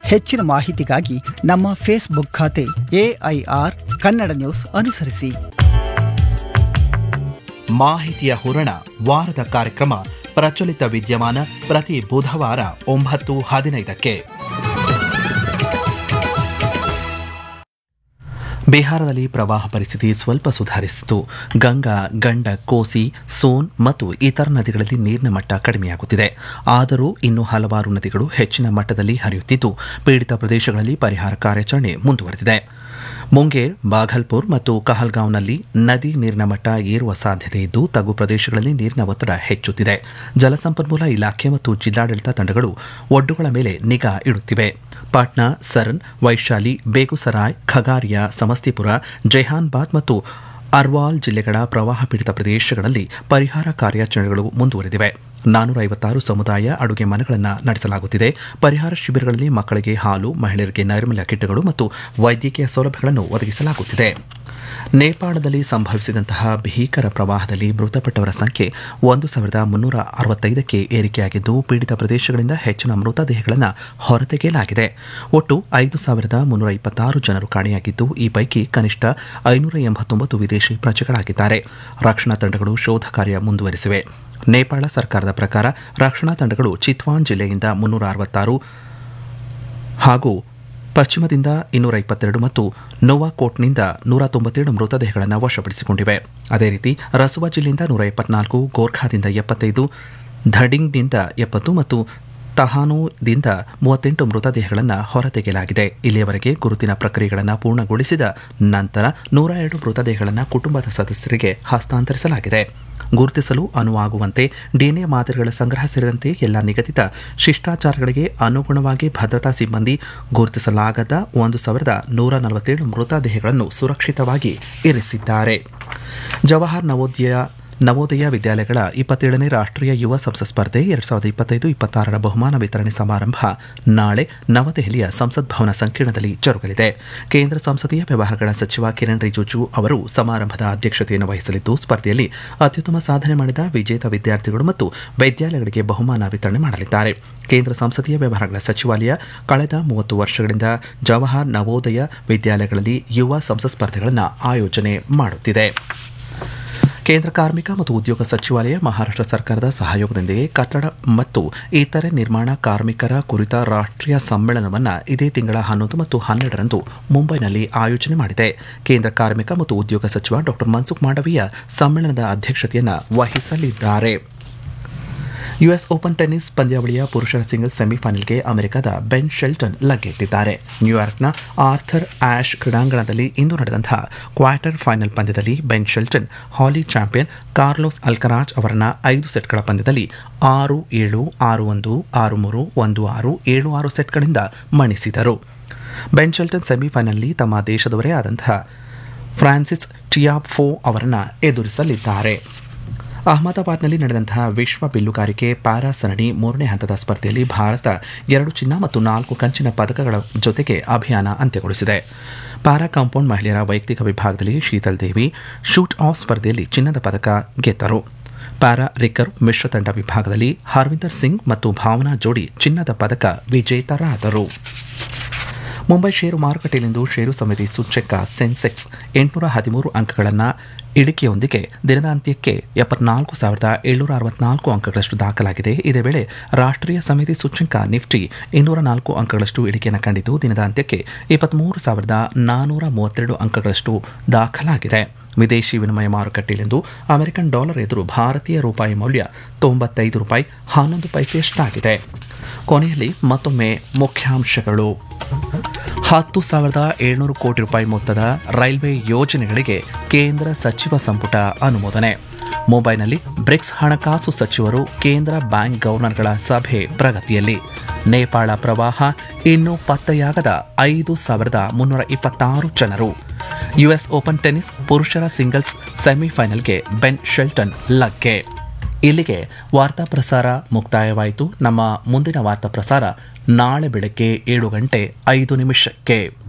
ಹೆಚ್ಚಿನ ಮಾಹಿತಿಗಾಗಿ ನಮ್ಮ ಫೇಸ್ಬುಕ್ ಖಾತೆ ಎಐಆರ್ ಕನ್ನಡ ನ್ಯೂಸ್ ಅನುಸರಿಸಿ ಮಾಹಿತಿಯ ಹೂರಣ ವಾರದ ಕಾರ್ಯಕ್ರಮ ಪ್ರಚಲಿತ ವಿದ್ಯಮಾನ ಪ್ರತಿ ಬುಧವಾರ ಒಂಬತ್ತು ಹದಿನೈದಕ್ಕೆ ಬಿಹಾರದಲ್ಲಿ ಪ್ರವಾಹ ಪರಿಸ್ಥಿತಿ ಸ್ವಲ್ಪ ಸುಧಾರಿಸಿತು ಗಂಗಾ ಗಂಡಕ್ ಕೋಸಿ ಸೋನ್ ಮತ್ತು ಇತರ ನದಿಗಳಲ್ಲಿ ನೀರಿನ ಮಟ್ಟ ಕಡಿಮೆಯಾಗುತ್ತಿದೆ ಆದರೂ ಇನ್ನೂ ಹಲವಾರು ನದಿಗಳು ಹೆಚ್ಚಿನ ಮಟ್ಟದಲ್ಲಿ ಹರಿಯುತ್ತಿದ್ದು ಪೀಡಿತ ಪ್ರದೇಶಗಳಲ್ಲಿ ಪರಿಹಾರ ಕಾರ್ಯಾಚರಣೆ ಮುಂದುವರೆದಿದೆ ಮುಂಗೇರ್ ಬಾಘಲ್ಪುರ್ ಮತ್ತು ಕಹಲ್ಗಾಂವ್ನಲ್ಲಿ ನದಿ ನೀರಿನ ಮಟ್ಟ ಏರುವ ಸಾಧ್ಯತೆ ಇದ್ದು ತಗ್ಗು ಪ್ರದೇಶಗಳಲ್ಲಿ ನೀರಿನ ಒತ್ತಡ ಹೆಚ್ಚುತ್ತಿದೆ ಜಲಸಂಪನ್ಮೂಲ ಇಲಾಖೆ ಮತ್ತು ಜಿಲ್ಲಾಡಳಿತ ತಂಡಗಳು ಒಡ್ಡುಗಳ ಮೇಲೆ ನಿಗಾ ಇಡುತ್ತಿವೆ ಪಾಟ್ನಾ ಸರ್ನ್ ವೈಶಾಲಿ ಬೇಗುಸರಾಯ್ ಖಗಾರಿಯಾ ಸಮಸ್ತಿಪುರ ಜೈಹಾನ್ಬಾದ್ ಮತ್ತು ಅರ್ವಾಲ್ ಜಿಲ್ಲೆಗಳ ಪ್ರವಾಹ ಪೀಡಿತ ಪ್ರದೇಶಗಳಲ್ಲಿ ಪರಿಹಾರ ಕಾರ್ಯಾಚರಣೆಗಳು ಮುಂದುವರೆದಿವೆ ನಾನೂರ ಐವತ್ತಾರು ಸಮುದಾಯ ಅಡುಗೆ ಮನೆಗಳನ್ನು ನಡೆಸಲಾಗುತ್ತಿದೆ ಪರಿಹಾರ ಶಿಬಿರಗಳಲ್ಲಿ ಮಕ್ಕಳಿಗೆ ಹಾಲು ಮಹಿಳೆಯರಿಗೆ ನೈರ್ಮಲ್ಯ ಕಿಟ್ಗಳು ಮತ್ತು ವೈದ್ಯಕೀಯ ಸೌಲಭ್ಯಗಳನ್ನು ಒದಗಿಸಲಾಗುತ್ತಿದೆ ನೇಪಾಳದಲ್ಲಿ ಸಂಭವಿಸಿದಂತಹ ಭೀಕರ ಪ್ರವಾಹದಲ್ಲಿ ಮೃತಪಟ್ಟವರ ಸಂಖ್ಯೆ ಒಂದು ಸಾವಿರದ ಮುನ್ನೂರ ಅರವತ್ತೈದಕ್ಕೆ ಏರಿಕೆಯಾಗಿದ್ದು ಪೀಡಿತ ಪ್ರದೇಶಗಳಿಂದ ಹೆಚ್ಚಿನ ಮೃತದೇಹಗಳನ್ನು ಹೊರತೆಗೆಯಲಾಗಿದೆ ಒಟ್ಟು ಐದು ಸಾವಿರದ ಮುನ್ನೂರ ಇಪ್ಪತ್ತಾರು ಜನರು ಕಾಣೆಯಾಗಿದ್ದು ಈ ಪೈಕಿ ಕನಿಷ್ಠ ಐನೂರ ಎಂಬತ್ತೊಂಬತ್ತು ವಿದೇಶಿ ಪ್ರಜೆಗಳಾಗಿದ್ದಾರೆ ರಕ್ಷಣಾ ತಂಡಗಳು ಶೋಧ ಕಾರ್ಯ ಮುಂದುವರೆಸಿವೆ ನೇಪಾಳ ಸರ್ಕಾರದ ಪ್ರಕಾರ ರಕ್ಷಣಾ ತಂಡಗಳು ಚಿತ್ವಾನ್ ಜಿಲ್ಲೆಯಿಂದ ಮುನ್ನೂರ ಅರವತ್ತಾರು ಹಾಗೂ ಪಶ್ಚಿಮದಿಂದ ಇನ್ನೂರ ಇಪ್ಪತ್ತೆರಡು ಮತ್ತು ನೋವಾಕೋಟ್ನಿಂದ ನೂರ ತೊಂಬತ್ತೆರಡು ಮೃತದೇಹಗಳನ್ನು ವಶಪಡಿಸಿಕೊಂಡಿವೆ ಅದೇ ರೀತಿ ರಸುವಾ ಜಿಲ್ಲೆಯಿಂದ ನೂರ ಎಪ್ಪತ್ನಾಲ್ಕು ಗೋರ್ಖಾದಿಂದ ಎಪ್ಪತ್ತೈದು ಧಡಿಂಗ್ನಿಂದ ಎಪ್ಪತ್ತು ಮತ್ತು ತಹಾನೋದಿಂದ ಮೂವತ್ತೆಂಟು ಮೃತದೇಹಗಳನ್ನು ಹೊರತೆಗೆಯಲಾಗಿದೆ ಇಲ್ಲಿಯವರೆಗೆ ಗುರುತಿನ ಪ್ರಕ್ರಿಯೆಗಳನ್ನು ಪೂರ್ಣಗೊಳಿಸಿದ ನಂತರ ನೂರ ಎರಡು ಮೃತದೇಹಗಳನ್ನು ಕುಟುಂಬದ ಸದಸ್ಯರಿಗೆ ಹಸ್ತಾಂತರಿಸಲಾಗಿದೆ ಗುರುತಿಸಲು ಅನುವಾಗುವಂತೆ ಡಿಎನ್ಎ ಮಾದರಿಗಳ ಸಂಗ್ರಹ ಸೇರಿದಂತೆ ಎಲ್ಲ ನಿಗದಿತ ಶಿಷ್ಟಾಚಾರಗಳಿಗೆ ಅನುಗುಣವಾಗಿ ಭದ್ರತಾ ಸಿಬ್ಬಂದಿ ಗುರುತಿಸಲಾಗದ ಒಂದು ಸಾವಿರದ ನೂರ ನಲವತ್ತೇಳು ಮೃತದೇಹಗಳನ್ನು ಸುರಕ್ಷಿತವಾಗಿ ಇರಿಸಿದ್ದಾರೆ ಜವಾಹರ್ ನವೋದಯ ನವೋದಯ ವಿದ್ಯಾಲಯಗಳ ಇಪ್ಪತ್ತೇಳನೇ ರಾಷ್ಟ್ರೀಯ ಯುವ ಸಂಸತ್ ಸ್ಪರ್ಧೆ ಎರಡ್ ಸಾವಿರದ ಇಪ್ಪತ್ತೈದು ಇಪ್ಪತ್ತಾರರ ಬಹುಮಾನ ವಿತರಣೆ ಸಮಾರಂಭ ನಾಳೆ ನವದೆಹಲಿಯ ಸಂಸತ್ ಭವನ ಸಂಕೀರ್ಣದಲ್ಲಿ ಜರುಗಲಿದೆ ಕೇಂದ್ರ ಸಂಸದೀಯ ವ್ಯವಹಾರಗಳ ಸಚಿವ ಕಿರಣ್ ರಿಜಿಜು ಅವರು ಸಮಾರಂಭದ ಅಧ್ಯಕ್ಷತೆಯನ್ನು ವಹಿಸಲಿದ್ದು ಸ್ಪರ್ಧೆಯಲ್ಲಿ ಅತ್ಯುತ್ತಮ ಸಾಧನೆ ಮಾಡಿದ ವಿಜೇತ ವಿದ್ಯಾರ್ಥಿಗಳು ಮತ್ತು ವಿದ್ಯಾಲಯಗಳಿಗೆ ಬಹುಮಾನ ವಿತರಣೆ ಮಾಡಲಿದ್ದಾರೆ ಕೇಂದ್ರ ಸಂಸದೀಯ ವ್ಯವಹಾರಗಳ ಸಚಿವಾಲಯ ಕಳೆದ ಮೂವತ್ತು ವರ್ಷಗಳಿಂದ ಜವಾಹರ್ ನವೋದಯ ವಿದ್ಯಾಲಯಗಳಲ್ಲಿ ಯುವ ಸಂಸತ್ ಸ್ಪರ್ಧೆಗಳನ್ನು ಆಯೋಜನೆ ಮಾಡುತ್ತಿದೆ ಕೇಂದ್ರ ಕಾರ್ಮಿಕ ಮತ್ತು ಉದ್ಯೋಗ ಸಚಿವಾಲಯ ಮಹಾರಾಷ್ಟ್ರ ಸರ್ಕಾರದ ಸಹಯೋಗದೊಂದಿಗೆ ಕಟ್ಟಡ ಮತ್ತು ಇತರೆ ನಿರ್ಮಾಣ ಕಾರ್ಮಿಕರ ಕುರಿತ ರಾಷ್ಟ್ರೀಯ ಸಮ್ಮೇಳನವನ್ನು ಇದೇ ತಿಂಗಳ ಹನ್ನೊಂದು ಮತ್ತು ಹನ್ನೆರಡರಂದು ಮುಂಬೈನಲ್ಲಿ ಆಯೋಜನೆ ಮಾಡಿದೆ ಕೇಂದ್ರ ಕಾರ್ಮಿಕ ಮತ್ತು ಉದ್ಯೋಗ ಸಚಿವ ಡಾ ಮನ್ಸುಖ್ ಮಾಂಡವೀಯ ಸಮ್ಮೇಳನದ ಅಧ್ಯಕ್ಷತೆಯನ್ನು ವಹಿಸಲಿದ್ದಾರೆ ಯುಎಸ್ ಓಪನ್ ಟೆನ್ನಿಸ್ ಪಂದ್ಯಾವಳಿಯ ಪುರುಷರ ಸಿಂಗಲ್ಸ್ ಸೆಮಿಫೈನಲ್ಗೆ ಅಮೆರಿಕದ ಬೆನ್ ಶೆಲ್ಟನ್ ಲಗ್ಗೆಟ್ಟಿದ್ದಾರೆ ನ್ಯೂಯಾರ್ಕ್ನ ಆರ್ಥರ್ ಆಶ್ ಕ್ರೀಡಾಂಗಣದಲ್ಲಿ ಇಂದು ನಡೆದಂತಹ ಕ್ವಾರ್ಟರ್ ಫೈನಲ್ ಪಂದ್ಯದಲ್ಲಿ ಬೆನ್ ಶೆಲ್ಟನ್ ಹಾಲಿ ಚಾಂಪಿಯನ್ ಕಾರ್ಲೋಸ್ ಅಲ್ಕರಾಜ್ ಅವರನ್ನ ಐದು ಸೆಟ್ಗಳ ಪಂದ್ಯದಲ್ಲಿ ಆರು ಏಳು ಆರು ಒಂದು ಆರು ಮೂರು ಒಂದು ಆರು ಏಳು ಆರು ಸೆಟ್ಗಳಿಂದ ಮಣಿಸಿದರು ಬೆನ್ ಶೆಲ್ಟನ್ ಸೆಮಿಫೈನಲ್ನಲ್ಲಿ ತಮ್ಮ ದೇಶದವರೇ ಆದಂತಹ ಫ್ರಾನ್ಸಿಸ್ ಟಿಯಾಫೋ ಅವರನ್ನು ಎದುರಿಸಲಿದ್ದಾರೆ ಅಹಮದಾಬಾದ್ನಲ್ಲಿ ನಡೆದಂತಹ ವಿಶ್ವ ಬಿಲ್ಲುಗಾರಿಕೆ ಪ್ಯಾರಾ ಸರಣಿ ಮೂರನೇ ಹಂತದ ಸ್ಪರ್ಧೆಯಲ್ಲಿ ಭಾರತ ಎರಡು ಚಿನ್ನ ಮತ್ತು ನಾಲ್ಕು ಕಂಚಿನ ಪದಕಗಳ ಜೊತೆಗೆ ಅಭಿಯಾನ ಅಂತ್ಯಗೊಳಿಸಿದೆ ಪ್ಯಾರಾ ಕಾಂಪೌಂಡ್ ಮಹಿಳೆಯರ ವೈಯಕ್ತಿಕ ವಿಭಾಗದಲ್ಲಿ ಶೀತಲ್ ದೇವಿ ಶೂಟ್ ಆಫ್ ಸ್ಪರ್ಧೆಯಲ್ಲಿ ಚಿನ್ನದ ಪದಕ ಗೆದ್ದರು ಪ್ಯಾರಾ ರಿಕರ್ವ್ ಮಿಶ್ರ ತಂಡ ವಿಭಾಗದಲ್ಲಿ ಹರ್ವಿಂದರ್ ಸಿಂಗ್ ಮತ್ತು ಭಾವನಾ ಜೋಡಿ ಚಿನ್ನದ ಪದಕ ವಿಜೇತರಾದರು ಮುಂಬೈ ಷೇರು ಮಾರುಕಟ್ಟೆಯಲ್ಲಿಂದು ಷೇರು ಸಮಿತಿ ಸೂಚ್ಯಂಕ ಸೆನ್ಸೆಕ್ಸ್ ಎಂಟುನೂರ ಹದಿಮೂರು ಅಂಕಗಳನ್ನು ಇಳಿಕೆಯೊಂದಿಗೆ ದಿನದ ಅಂತ್ಯಕ್ಕೆ ಎಪ್ಪತ್ನಾಲ್ಕು ಸಾವಿರದ ಏಳ್ನೂರ ಅರವತ್ನಾಲ್ಕು ಅಂಕಗಳಷ್ಟು ದಾಖಲಾಗಿದೆ ಇದೇ ವೇಳೆ ರಾಷ್ಟ್ರೀಯ ಸಮಿತಿ ಸೂಚ್ಯಂಕ ನಿಫ್ಟಿ ಇನ್ನೂರ ನಾಲ್ಕು ಅಂಕಗಳಷ್ಟು ಇಳಿಕೆಯನ್ನು ಕಂಡಿದ್ದು ದಿನದ ಅಂತ್ಯಕ್ಕೆ ಇಪ್ಪತ್ಮೂರು ಸಾವಿರದ ನಾನ್ನೂರ ಮೂವತ್ತೆರಡು ಅಂಕಗಳಷ್ಟು ದಾಖಲಾಗಿದೆ ವಿದೇಶಿ ವಿನಿಮಯ ಮಾರುಕಟ್ಟೆಯಲ್ಲಿಂದು ಅಮೆರಿಕನ್ ಡಾಲರ್ ಎದುರು ಭಾರತೀಯ ರೂಪಾಯಿ ಮೌಲ್ಯ ತೊಂಬತ್ತೈದು ರೂಪಾಯಿ ಹನ್ನೊಂದು ಪೈಸೆಯಷ್ಟಾಗಿದೆ ಕೊನೆಯಲ್ಲಿ ಮತ್ತೊಮ್ಮೆ ಮುಖ್ಯಾಂಶಗಳು ಹತ್ತು ಸಾವಿರದ ಏಳ್ನೂರು ಕೋಟಿ ರೂಪಾಯಿ ಮೊತ್ತದ ರೈಲ್ವೆ ಯೋಜನೆಗಳಿಗೆ ಕೇಂದ್ರ ಸಚಿವ ಸಂಪುಟ ಅನುಮೋದನೆ ಮುಂಬೈನಲ್ಲಿ ಬ್ರಿಕ್ಸ್ ಹಣಕಾಸು ಸಚಿವರು ಕೇಂದ್ರ ಬ್ಯಾಂಕ್ ಗವರ್ನರ್ಗಳ ಸಭೆ ಪ್ರಗತಿಯಲ್ಲಿ ನೇಪಾಳ ಪ್ರವಾಹ ಇನ್ನೂ ಪತ್ತೆಯಾಗದ ಐದು ಸಾವಿರದ ಮುನ್ನೂರ ಇಪ್ಪತ್ತಾರು ಜನರು ಯುಎಸ್ ಓಪನ್ ಟೆನ್ನಿಸ್ ಪುರುಷರ ಸಿಂಗಲ್ಸ್ ಸೆಮಿಫೈನಲ್ಗೆ ಬೆನ್ ಶೆಲ್ಟನ್ ಲಗ್ಗೆ ಇಲ್ಲಿಗೆ ವಾರ್ತಾ ಪ್ರಸಾರ ಮುಕ್ತಾಯವಾಯಿತು ನಮ್ಮ ಮುಂದಿನ ವಾರ್ತಾ ಪ್ರಸಾರ ನಾಳೆ ಬೆಳಗ್ಗೆ ಏಳು ಗಂಟೆ ಐದು ನಿಮಿಷಕ್ಕೆ